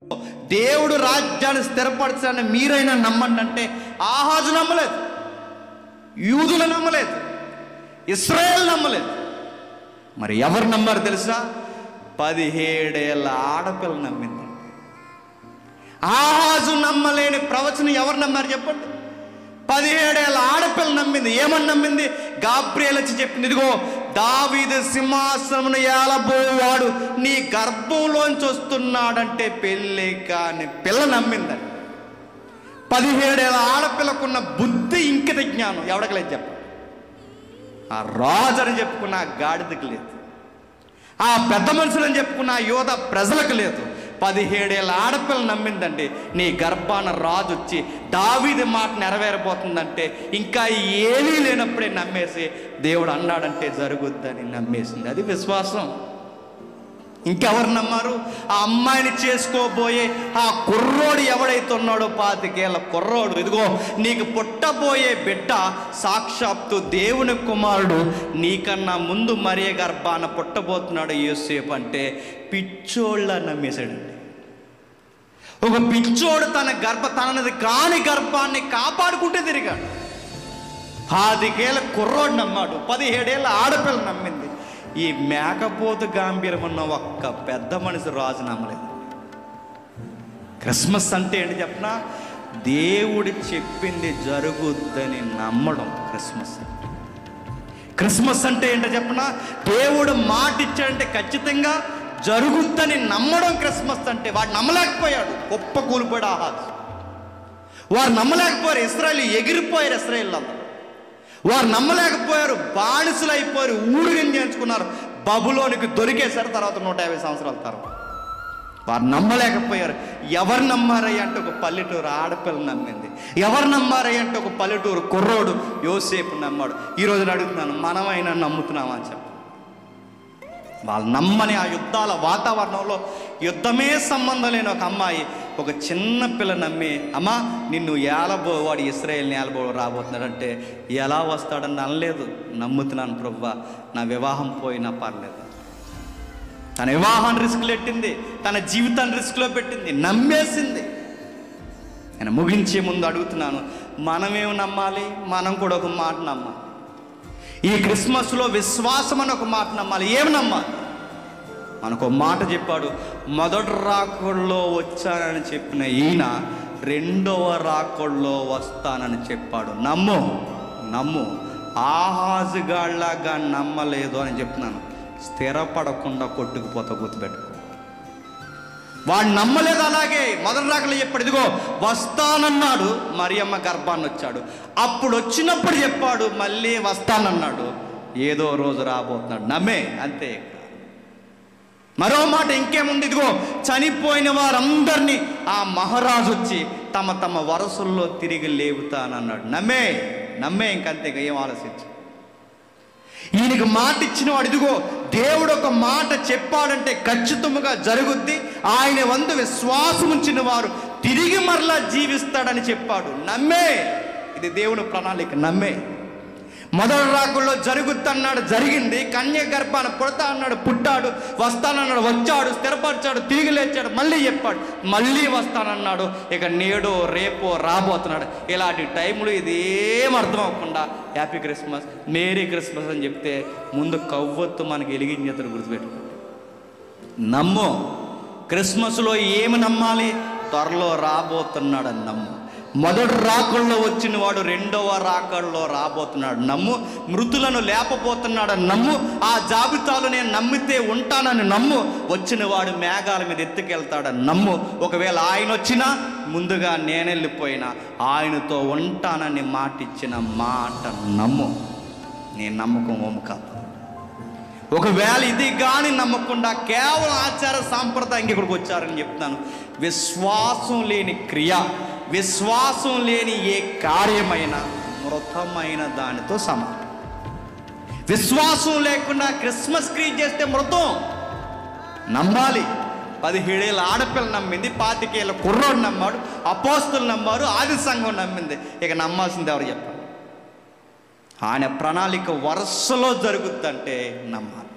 దేవుడు రాజ్యాన్ని స్థిరపరచాలని మీరైనా నమ్మండి అంటే ఆహాజు నమ్మలేదు యూదులు నమ్మలేదు ఇస్రాయేల్ నమ్మలేదు మరి ఎవరు నమ్మారు తెలుసా పదిహేడేళ్ళ ఆడపిల్ల నమ్మింది ఆహాజు నమ్మలేని ప్రవచనం ఎవరు నమ్మారు చెప్పండి పదిహేడేళ్ళ ఆడపిల్ల నమ్మింది ఏమని నమ్మింది గాబ్రియల్ వచ్చి చెప్పింది ఇదిగో దావీదు సింహాసనమును ఏలబోవాడు నీ గర్భంలోంచి వస్తున్నాడంటే పెళ్ళి కాని పిల్ల నమ్మిందని పదిహేడేళ్ళ ఆడపిల్లకున్న బుద్ధి ఇంకిత జ్ఞానం ఎవరికి లేదు చెప్ప ఆ రాజు అని చెప్పుకున్న ఆ గాడిదకి లేదు ఆ పెద్ద మనుషులని చెప్పుకున్న ఆ యోధ ప్రజలకు లేదు పదిహేడేళ్ళ ఆడపిల్ల నమ్మిందండి నీ గర్భాన రాజు వచ్చి దావీది మాట నెరవేరబోతుందంటే ఇంకా ఏమీ లేనప్పుడే నమ్మేసి దేవుడు అన్నాడంటే జరుగుద్దని నమ్మేసింది అది విశ్వాసం ఇంకెవరు నమ్మారు ఆ అమ్మాయిని చేసుకోబోయే ఆ కుర్రోడు ఎవడైతే ఉన్నాడో పాతికేళ్ళ కుర్రోడు ఇదిగో నీకు పుట్టబోయే బిడ్డ సాక్షాత్తు దేవుని కుమారుడు నీకన్నా ముందు మరియ గర్భాన పుట్టబోతున్నాడు యోసేపు అంటే పిచ్చోళ్ళ నమ్మేశాడండి ఒక పిచ్చోడు తన గర్భ తనది కాని గర్భాన్ని కాపాడుకుంటే తిరిగాడు పాతికేళ్ళ కుర్రోడు నమ్మాడు పదిహేడేళ్ళ ఆడపిల్ల నమ్మింది ఈ మేకపోతు గాంభీరం ఉన్న ఒక్క పెద్ద మనిషి రాజు నమ్మలేదు క్రిస్మస్ అంటే ఏంటి చెప్పనా దేవుడు చెప్పింది జరుగుద్దని నమ్మడం క్రిస్మస్ క్రిస్మస్ అంటే ఏంటో చెప్పనా దేవుడు మాట ఇచ్చాడంటే ఖచ్చితంగా జరుగుద్దని నమ్మడం క్రిస్మస్ అంటే వాడు నమ్మలేకపోయాడు గొప్ప కూలిపోయాడు ఆహాజ్ వారు నమ్మలేకపోయారు ఇస్రాయల్ ఎగిరిపోయారు ఇస్రాయల్ అందరూ వారు నమ్మలేకపోయారు బానిసలు అయిపోయారు ఊరుగం చేయించుకున్నారు బబులోనికి దొరికేశారు తర్వాత నూట యాభై సంవత్సరాల తర్వాత వారు నమ్మలేకపోయారు ఎవరు నమ్మారయ్య అంటే ఒక పల్లెటూరు ఆడపిల్ల నమ్మింది ఎవరు నమ్మారయ్య అంటే ఒక పల్లెటూరు కుర్రోడు యోసేపు నమ్మాడు ఈ రోజు అడుగుతున్నాను మనమైనా నమ్ముతున్నామా అని చెప్పి వాళ్ళు నమ్మని ఆ యుద్ధాల వాతావరణంలో యుద్ధమే సంబంధం లేని ఒక అమ్మాయి ఒక చిన్న పిల్ల నమ్మి అమ్మా నిన్ను ఏలబో వాడు ఇస్రాయేల్ని ఏలబో రాబోతున్నాడంటే ఎలా వస్తాడని అనలేదు నమ్ముతున్నాను ప్రవ్వా నా వివాహం పోయినా పర్లేదు తన వివాహాన్ని రిస్క్లో పెట్టింది తన జీవితాన్ని రిస్క్లో పెట్టింది నమ్మేసింది నేను ముగించే ముందు అడుగుతున్నాను మనమేం నమ్మాలి మనం కూడా ఒక మాట నమ్మాలి ఈ క్రిస్మస్లో విశ్వాసం అని ఒక మాట నమ్మాలి ఏమి నమ్మాలి మనకు ఒక మాట చెప్పాడు మొదటి రాకుల్లో వచ్చానని చెప్పిన ఈయన రెండవ రాకుల్లో వస్తానని చెప్పాడు నమ్ము నమ్ము ఆహాజుగాళ్ళగా నమ్మలేదు అని చెప్తున్నాను స్థిరపడకుండా కొట్టుకుపోతా గుర్తుపెట్టుకో వాడు నమ్మలేదు అలాగే మొదటి రాకలు చెప్పాడు ఇదిగో వస్తానన్నాడు మరియమ్మ గర్భాన్ని వచ్చాడు అప్పుడు వచ్చినప్పుడు చెప్పాడు మళ్ళీ వస్తానన్నాడు ఏదో రోజు రాబోతున్నాడు నమ్మే అంతే మరో మాట ఇంకేముంది ఇదిగో చనిపోయిన వారందరినీ ఆ మహారాజు వచ్చి తమ తమ వరసల్లో తిరిగి లేపుతానన్నాడు నమ్మే నమ్మే ఇంకంతే ఇక ఏం ఆలోచించు ఈయనకు మాట ఇచ్చిన వాడు ఇదిగో దేవుడు ఒక మాట చెప్పాడంటే ఖచ్చితంగా జరుగుద్ది ఆయన వందు విశ్వాసం ఉంచిన వారు తిరిగి మరలా జీవిస్తాడని చెప్పాడు నమ్మే ఇది దేవుని ప్రణాళిక నమ్మే మొదటి రాకుల్లో జరుగుద్దన్నాడు జరిగింది కన్య గర్భాన పుడతా అన్నాడు పుట్టాడు వస్తానన్నాడు వచ్చాడు స్థిరపరిచాడు తిరిగి లేచాడు మళ్ళీ చెప్పాడు మళ్ళీ వస్తానన్నాడు ఇక నేడో రేపో రాబోతున్నాడు ఇలాంటి టైంలో ఇదేం అర్థం అవ్వకుండా హ్యాపీ క్రిస్మస్ మేరీ క్రిస్మస్ అని చెప్తే ముందు కవ్వొత్తు మనకి ఎలిగించేతను గుర్తుపెట్టుకో నమ్ము క్రిస్మస్లో ఏమి నమ్మాలి త్వరలో రాబోతున్నాడని నమ్ము మొదటి రాకల్లో వచ్చిన వాడు రెండవ రాకల్లో రాబోతున్నాడు నమ్ము మృతులను లేపబోతున్నాడని నమ్ము ఆ జాబితాలో నేను నమ్మితే ఉంటానని నమ్ము వచ్చిన వాడు మేఘాల మీద ఎత్తుకెళ్తాడని నమ్ము ఒకవేళ ఆయన వచ్చినా ముందుగా నేనెళ్ళిపోయినా ఆయనతో ఉంటానని మాటిచ్చిన మాట నమ్ము నీ నమ్మకం ఓము కాదు ఒకవేళ ఇది కానీ నమ్మకుండా కేవలం ఆచార సాంప్రదాయంగా ఇక్కడికి వచ్చారని చెప్తున్నాను విశ్వాసం లేని క్రియ విశ్వాసం లేని ఏ కార్యమైన మృతమైన దానితో సమానం విశ్వాసం లేకుండా క్రిస్మస్ క్రియ చేస్తే మృతం నమ్మాలి పదిహేడేళ్ళ ఆడపిల్ల నమ్మింది పాతికేళ్ళ కుర్రోడు నమ్మాడు అపోస్తులు నమ్మారు ఆది సంఘం నమ్మింది ఇక నమ్మాల్సింది ఎవరు చెప్పాలి ఆయన ప్రణాళిక వరుసలో జరుగుద్దంటే నమ్మాలి